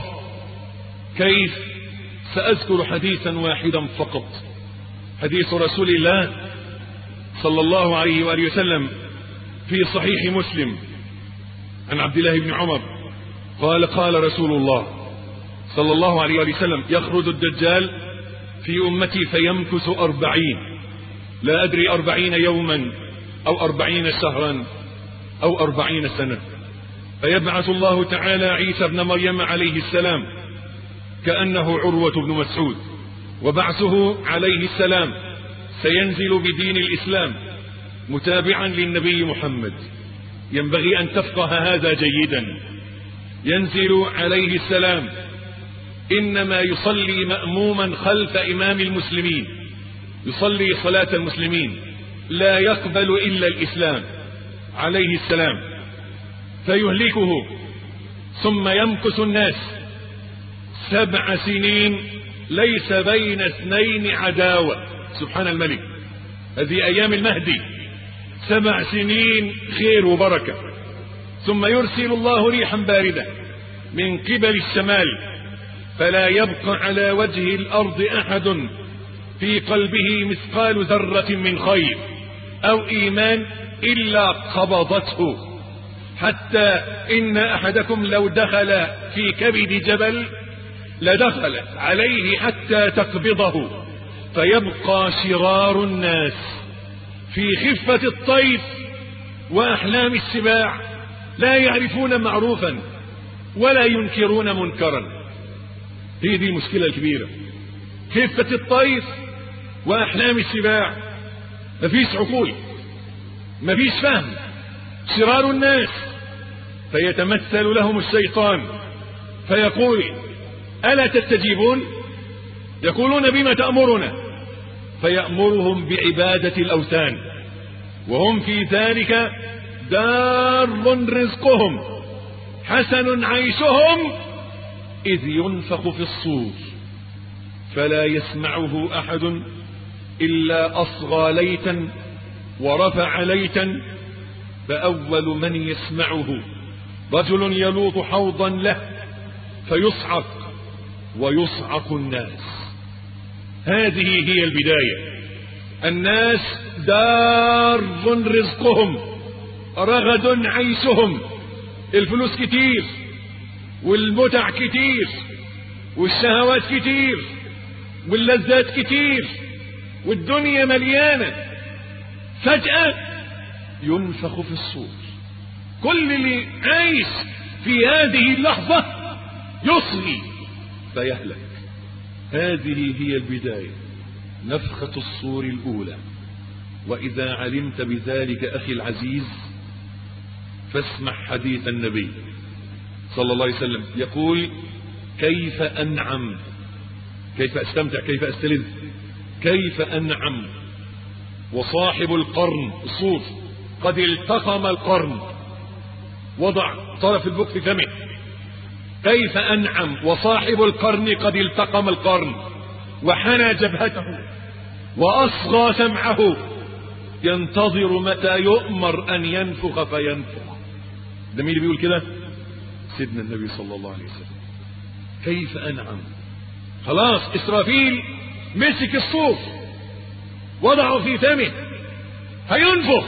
A: كيف سأذكر حديثا واحدا فقط حديث رسول الله صلى الله عليه وآله وسلم في صحيح مسلم عن عبد الله بن عمر قال قال رسول الله صلى الله عليه وآله وسلم يخرج الدجال في أمتي فيمكث أربعين لا أدري أربعين يوما أو أربعين شهرا أو أربعين سنة فيبعث الله تعالى عيسى ابن مريم عليه السلام كأنه عروة بن مسعود
B: وبعثه عليه السلام سينزل بدين الإسلام متابعا للنبي محمد ينبغي أن تفقه هذا جيدا ينزل عليه السلام إنما يصلي مأموما خلف إمام المسلمين يصلي صلاة المسلمين لا يقبل إلا الإسلام عليه السلام فيهلكه ثم يمكث الناس سبع سنين ليس بين اثنين عداوة سبحان الملك هذه أيام المهدي سبع سنين خير وبركة ثم يرسل الله ريحا باردة من قبل الشمال فلا يبقى على وجه الأرض أحد في قلبه مثقال ذرة من خير أو إيمان إلا قبضته حتى إن أحدكم لو دخل في كبد جبل لدخلت عليه حتى تقبضه فيبقى شرار الناس في خفة الطيف وأحلام السباع لا يعرفون معروفا ولا ينكرون منكرا هي دي المشكلة الكبيرة خفة الطيف وأحلام السباع مفيش عقول مفيش فهم شرار الناس فيتمثل لهم الشيطان فيقول ألا تستجيبون يقولون بما تأمرنا فيأمرهم بعبادة الأوثان وهم في ذلك دار رزقهم حسن عيشهم إذ ينفخ في الصور فلا يسمعه أحد إلا أصغى ليتا ورفع ليتا فأول من يسمعه رجل يلوط حوضا له فيصعق ويصعق الناس هذه هي البداية الناس دار رزقهم رغد عيشهم الفلوس كتير والمتع كتير والشهوات كتير واللذات كتير والدنيا مليانة فجأة ينفخ في الصور كل اللي عايش في هذه اللحظة يصغي فيهلك هذه هي البداية نفخة الصور الأولى وإذا علمت بذلك أخي العزيز فاسمع حديث النبي صلى الله عليه وسلم يقول كيف أنعم كيف أستمتع كيف أستلذ كيف أنعم وصاحب القرن الصوف قد التقم القرن وضع طرف البوك في فمه كيف أنعم وصاحب القرن قد التقم القرن وحنى جبهته وأصغى سمعه ينتظر متى يؤمر أن ينفخ فينفخ ده مين اللي بيقول كده سيدنا النبي صلى الله عليه وسلم كيف أنعم خلاص إسرافيل مسك الصوف وضعه في فمه هينفخ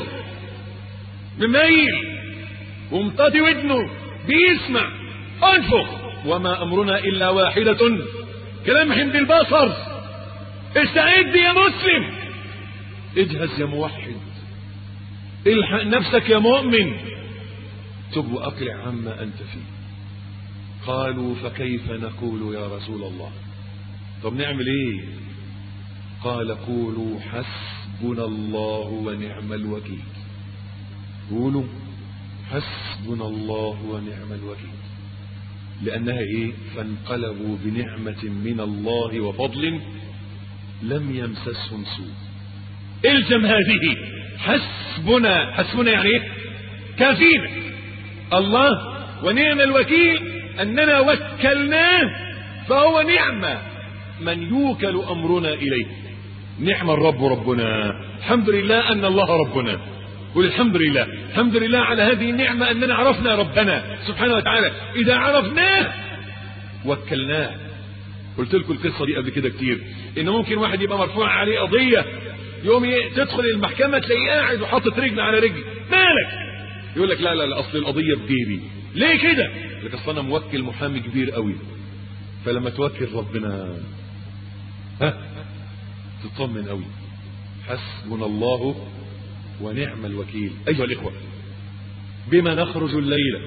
B: مميل ومطاطي ودنه بيسمع انفخ وما امرنا الا واحدة كلمح بالبصر استعد يا مسلم اجهز يا موحد الحق نفسك يا مؤمن تب واقلع عما انت فيه قالوا فكيف نقول يا رسول الله طب نعمل ايه قال قولوا حسبنا الله ونعم الوكيل قولوا حسبنا الله ونعم الوكيل لأنها إيه فانقلبوا بنعمة من الله وفضل لم يمسسهم سوء الزم هذه حسبنا حسبنا يعني إيه كافينا الله ونعم الوكيل أننا وكلناه فهو نعمة من يوكل أمرنا إليه نعم الرب ربنا الحمد لله أن الله ربنا قل الحمد لله الحمد لله على هذه النعمة أننا عرفنا ربنا سبحانه وتعالى إذا عرفناه وكلناه قلت لكم القصة دي قبل كده كتير إن ممكن واحد يبقى مرفوع عليه قضية يوم تدخل المحكمة تلاقيه قاعد وحاطط رجل على رجل مالك يقول لك لا لا لا أصل القضية بجيبي ليه كده لك أصل أنا موكل محامي كبير قوي فلما توكل ربنا ها تطمن قوي حسبنا الله ونعم الوكيل أيها الإخوة بما نخرج الليلة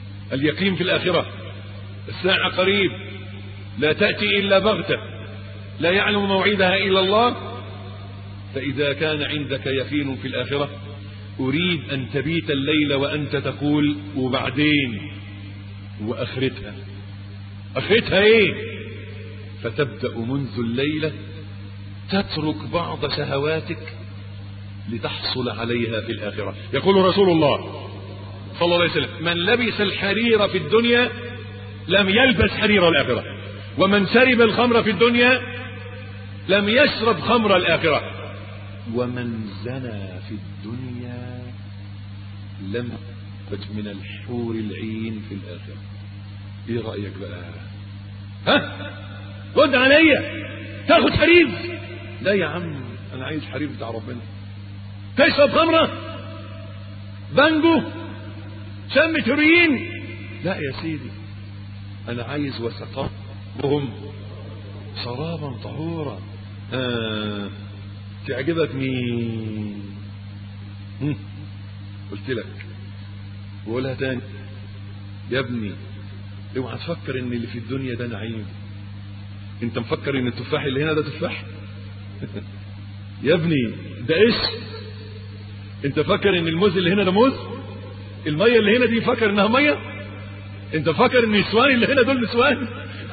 B: اليقين في الآخرة الساعة قريب لا تأتي إلا بغتة لا يعلم موعدها إلا الله فإذا كان عندك يقين في الآخرة أريد أن تبيت الليل وأنت تقول وبعدين وأخرتها أخرتها إيه فتبدأ منذ الليلة تترك بعض شهواتك لتحصل عليها في الآخرة يقول رسول الله صلى الله عليه وسلم من لبس الحرير في الدنيا لم يلبس حرير الآخرة ومن شرب الخمر في الدنيا لم يشرب خمر الآخرة ومن زنى في الدنيا لم يخرج من الحور العين في الآخرة ايه رأيك بقى ها رد عليا تاخد حرير لا يا عم انا عايز حرير بتاع ربنا تشرب خمرة بانجو شم هيروين لا يا سيدي انا عايز وسقاهم شرابا طهورا آه. تعجبك مين هم. قلت لك وقولها تاني يا ابني اوعى تفكر ان اللي في الدنيا ده نعيم انت مفكر ان التفاح اللي هنا ده تفاح يا ابني ده ايش انت فاكر ان الموز اللي هنا ده موز الميه اللي هنا دي فاكر انها ميه انت فاكر ان النسوان اللي هنا دول نسوان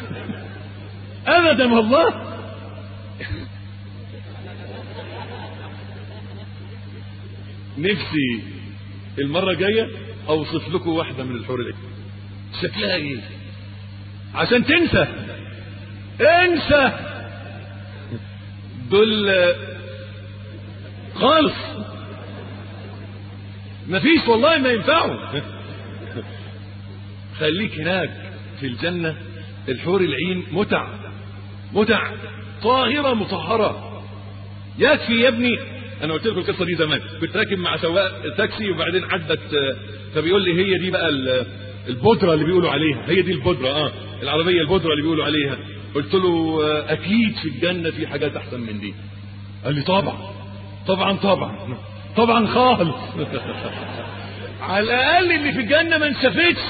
B: ابدا والله نفسي المره الجايه اوصف لكم واحده من الحور العين شكلها ايه عشان تنسى انسى دول خالص مفيش والله ما ينفعوا خليك هناك في الجنة الحور العين متع متع طاهرة مطهرة يكفي يا ابني انا قلت لكم القصه دي زمان كنت راكب مع سواق تاكسي وبعدين عدت فبيقول لي هي دي بقى البودره اللي بيقولوا عليها هي دي البودره اه العربيه البودره اللي بيقولوا عليها قلت له اكيد في الجنه في حاجات احسن من دي قال لي طبعا طبعا طبعا طبعا خالص على الاقل اللي في الجنه ما انشفتش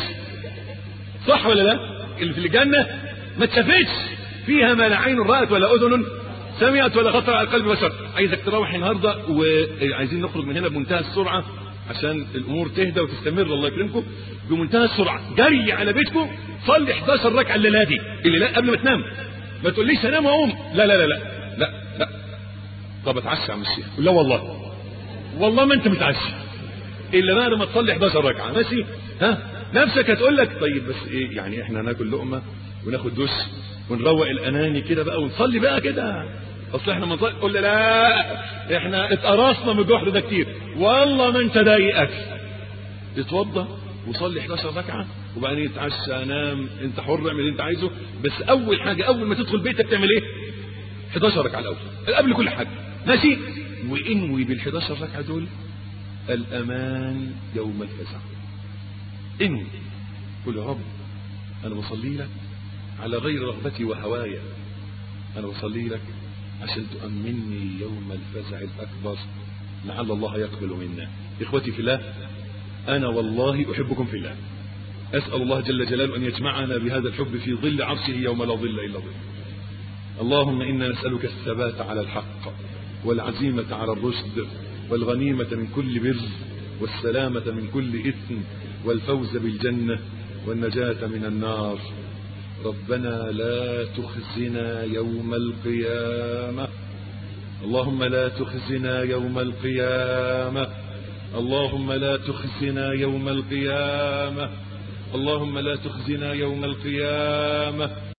B: صح ولا لا اللي في الجنه ما اتشفتش فيها ما لا عين رأت ولا اذن سمعت ولا خطر على قلب بشر عايزك تروح النهارده وعايزين نخرج من هنا بمنتهى السرعه عشان الامور تهدى وتستمر الله يكرمكم بمنتهى السرعه جري على بيتكم صلي 11 ركعه الليله دي اللي لا قبل ما تنام ما تقوليش انام واقوم لا لا لا لا لا لا طب اتعشى يا عم الشيخ لا والله والله ما انت متعشى الا بعد ما تصلي 11 ركعه ماشي ها نفسك هتقول لك طيب بس ايه يعني احنا هناكل لقمه وناخد دش ونروق الاناني كده بقى ونصلي بقى كده اصل احنا منصلي قول لي لا احنا اتقرصنا من الجحر ده كتير والله ما انت ضايق اكل اتوضى وصلي 11 ركعه وبعدين يتعشى انام انت حر اعمل اللي انت عايزه بس اول حاجه اول ما تدخل بيتك تعمل ايه 11 ركعه الاول قبل كل حاجه ماشي وانوي بال 11 ركعه دول الامان يوم الفزع انوي قل يا رب انا بصلي لك على غير رغبتي وهوايا انا بصلي لك عشان تؤمني يوم الفزع الاكبر لعل الله يقبل منا اخوتي في الله انا والله احبكم في الله اسال الله جل جلاله ان يجمعنا بهذا الحب في ظل عرشه يوم لا ظل الا ظله اللهم انا نسالك الثبات على الحق والعزيمه على الرشد والغنيمه من كل بر والسلامه من كل اثم والفوز بالجنه والنجاه من النار ربنا لا تخزنا يوم القيامة اللهم لا تخزنا يوم القيامة اللهم لا تخزنا يوم القيامة اللهم لا تخزنا يوم القيامة